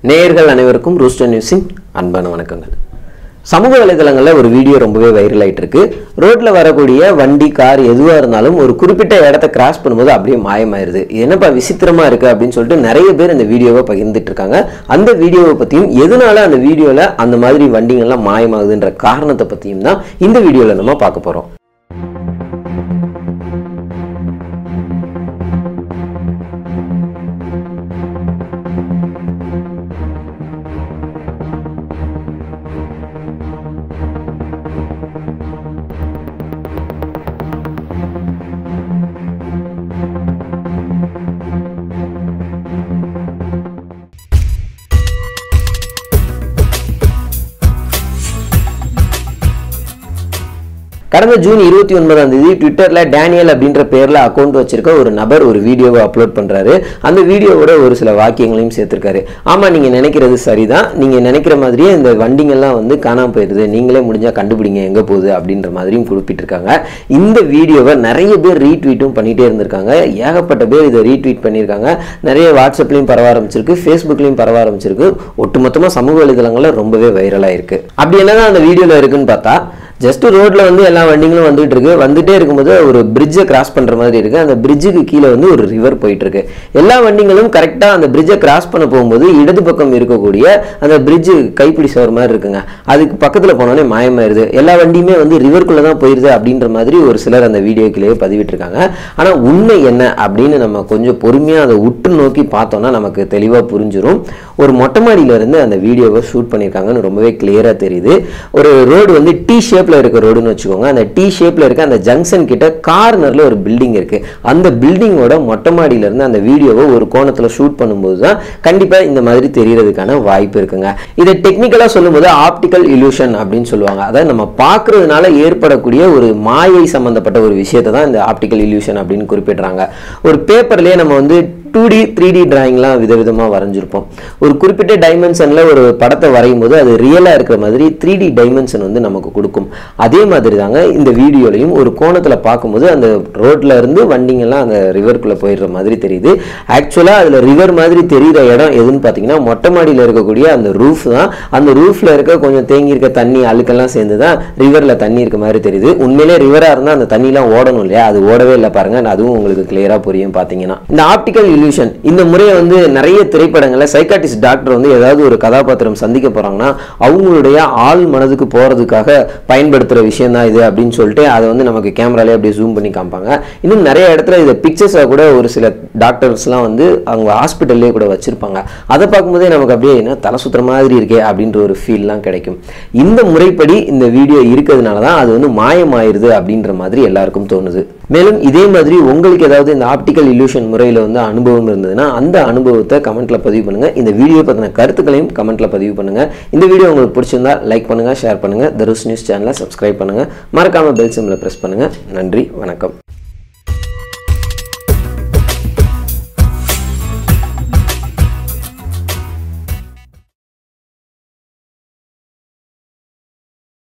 நேயர்கள் அனைவருக்கும் ரூஸ்டர் நியூஸின் அன்பான வணக்கங்கள் சமூக வலைதளங்களில் ஒரு வீடியோ ரொம்பவே வைரல் ஆயிட்டு இருக்கு ரோட்ல வரக்கூடிய வண்டி கார் எதுவாக இருந்தாலும் ஒரு குறிப்பிட்ட இடத்த கிராஸ் பண்ணும்போது அப்படியே மாயமாயிருது இது என்னப்பா விசித்திரமா இருக்கு அப்படின்னு சொல்லிட்டு நிறைய பேர் இந்த வீடியோவை பகிர்ந்துட்டு இருக்காங்க அந்த வீடியோவை பத்தியும் எதனால அந்த வீடியோல அந்த மாதிரி வண்டிங்கள்லாம் மாயமாகுதுன்ற காரணத்தை பத்தியும் தான் இந்த வீடியோல நம்ம பார்க்க போறோம் கடந்த ஜூன் இருபத்தி ஒன்பதாம் தேதி ட்விட்டர்ல டேனியல் அப்படின்ற பேர்ல அக்கௌண்ட் வச்சிருக்க ஒரு நபர் ஒரு வீடியோவை அப்லோட் பண்றாரு அந்த வீடியோவோட ஒரு சில வாக்கியங்களையும் சேர்த்திருக்காரு ஆமா நீங்க நினைக்கிறது சரிதான் நீங்க நினைக்கிற மாதிரியே இந்த வண்டிங்கெல்லாம் வந்து காணாம போயிருது நீங்களே முடிஞ்சா கண்டுபிடிங்க எங்க போகுது அப்படின்ற மாதிரியும் குறிப்பிட்டிருக்காங்க இந்த வீடியோவை நிறைய பேர் ரீட்வீட்டும் பண்ணிட்டே இருந்திருக்காங்க ஏகப்பட்ட பேர் இதை ரீட்வீட் பண்ணியிருக்காங்க நிறைய வாட்ஸ்அப்லையும் பரவ ஆரம்பிச்சிருக்கு ஃபேஸ்புக்லையும் பரவ ஆரம்பிச்சிருக்கு ஒட்டுமொத்தமா சமூக வலைதளங்கள்ல ரொம்பவே வைரலாக இருக்கு அப்படி என்னதான் அந்த வீடியோல இருக்குன்னு பார்த்தா ஜஸ்ட் ரோட்ல வந்து எல்லா வண்டிங்களும் வந்துட்டு இருக்கு வந்துட்டே இருக்கும்போது ஒரு பிரிட்ஜை கிராஸ் பண்ற மாதிரி இருக்கு அந்த பிரிட்ஜுக்கு கீழே வந்து ஒரு ரிவர் போயிட்டு இருக்கு எல்லா வண்டிங்களும் கரெக்டா அந்த பிரிட்ஜை கிராஸ் பண்ண போகும்போது இடது பக்கம் இருக்கக்கூடிய அந்த பிரிட்ஜ் கைப்பிடி சவர் மாதிரி இருக்குங்க அதுக்கு பக்கத்துல போனோடனே மாயமாயிருது எல்லா வண்டியுமே வந்து ரிவர்க்குள்ள தான் போயிருது அப்படின்ற மாதிரி ஒரு சிலர் அந்த வீடியோக்கிலேயே பதிவிட்டிருக்காங்க ஆனா உண்மை என்ன அப்படின்னு நம்ம கொஞ்சம் பொறுமையா அதை உற்று நோக்கி பார்த்தோம்னா நமக்கு தெளிவா புரிஞ்சிரும் ஒரு மொட்டை மாடியில இருந்து அந்த வீடியோவை ஷூட் பண்ணியிருக்காங்கன்னு ரொம்பவே கிளியரா தெரியுது ஒரு ரோடு வந்து டி ஷேப்ல இருக்க ரோடுன்னு வச்சுக்கோங்க அந்த டி ஷேப்ல இருக்க அந்த ஜங்ஷன் கிட்ட கார்னர்ல ஒரு பில்டிங் இருக்கு அந்த பில்டிங்கோட மொட்டை மாடியில இருந்து அந்த வீடியோவை ஒரு கோணத்துல ஷூட் பண்ணும்போது தான் கண்டிப்பா இந்த மாதிரி தெரியறதுக்கான வாய்ப்பு இருக்குங்க இதை டெக்னிக்கலா சொல்லும்போது ஆப்டிக்கல் இலூஷன் அப்படின்னு சொல்லுவாங்க அதாவது நம்ம பார்க்கறதுனால ஏற்படக்கூடிய ஒரு மாயை சம்பந்தப்பட்ட ஒரு விஷயத்தை தான் இந்த ஆப்டிக்கல் இலூஷன் அப்படின்னு குறிப்பிடுறாங்க ஒரு பேப்பர்லயே நம்ம வந்து டூ டி த்ரீ டி டிராயிங்லாம் விதவிதமாக வரைஞ்சிருப்போம் ஒரு குறிப்பிட்ட டைமென்ஷனில் ஒரு படத்தை வரையும் போது அது ரியலாக இருக்கிற மாதிரி த்ரீ டி டைமென்ஷன் வந்து நமக்கு கொடுக்கும் அதே மாதிரி தாங்க இந்த வீடியோலையும் ஒரு கோணத்தில் பார்க்கும்போது அந்த ரோட்ல இருந்து வண்டிங்கெல்லாம் அந்த ரிவருக்குள்ளே போயிடுற மாதிரி தெரியுது ஆக்சுவலாக அதில் ரிவர் மாதிரி தெரிகிற இடம் எதுன்னு பார்த்தீங்கன்னா மொட்டை மாடியில் இருக்கக்கூடிய அந்த ரூஃப் தான் அந்த ரூஃபில் இருக்க கொஞ்சம் தேங்கி இருக்க தண்ணி அழுக்கெல்லாம் சேர்ந்து தான் ரிவரில் தண்ணி இருக்க மாதிரி தெரியுது உண்மையிலே ரிவராக இருந்தால் அந்த தண்ணிலாம் ஓடணும் இல்லையா அது ஓடவே இல்லை பாருங்க அதுவும் உங்களுக்கு கிளியராக புரியும் பார்த்தீங்கன்னா இந்த ஆப்டிக்கல் இல்யூஷன் இந்த முறையை வந்து நிறைய திரைப்படங்களில் சைக்காட்டிஸ்ட் டாக்டர் வந்து ஏதாவது ஒரு கதாபாத்திரம் சந்திக்க போறாங்கன்னா அவங்களுடைய ஆள் மனதுக்கு போறதுக்காக பயன்படுத்துற விஷயம் தான் இது அப்படின்னு சொல்லிட்டு அதை வந்து நமக்கு கேமராலே அப்படியே ஜூம் பண்ணி காமிப்பாங்க இன்னும் நிறைய இடத்துல இதை பிக்சர்ஸாக கூட ஒரு சில டாக்டர்ஸ்லாம் வந்து அவங்க ஹாஸ்பிட்டல்லே கூட வச்சிருப்பாங்க அதை பார்க்கும்போதே நமக்கு அப்படியே என்ன தலை சுத்துற மாதிரி இருக்கே அப்படின்ற ஒரு ஃபீல்லாம் கிடைக்கும் இந்த முறைப்படி இந்த வீடியோ இருக்கிறதுனால தான் அது வந்து மாயமாயிருது அப்படின்ற மாதிரி எல்லாருக்கும் தோணுது மேலும் இதே மாதிரி உங்களுக்கு ஏதாவது இந்த ஆப்டிக்கல் இல்யூஷன் முறையில் வந்து அனுபவம் இருந்ததுன்னா அந்த அனுபவத்தை கமெண்ட்ல பதிவு பண்ணுங்க இந்த வீடியோ பற்றின கருத்துக்களையும் கமெண்ட்ல பதிவு பண்ணுங்க இந்த வீடியோ உங்களுக்கு பிடிச்சிருந்தா லைக் பண்ணுங்க ஷேர் பண்ணுங்க தருஸ் நியூஸ் சேனலை சப்ஸ்கிரைப் பண்ணுங்க மறக்காம பெல் சிம்ல பிரஸ் பண்ணுங்க நன்றி வணக்கம்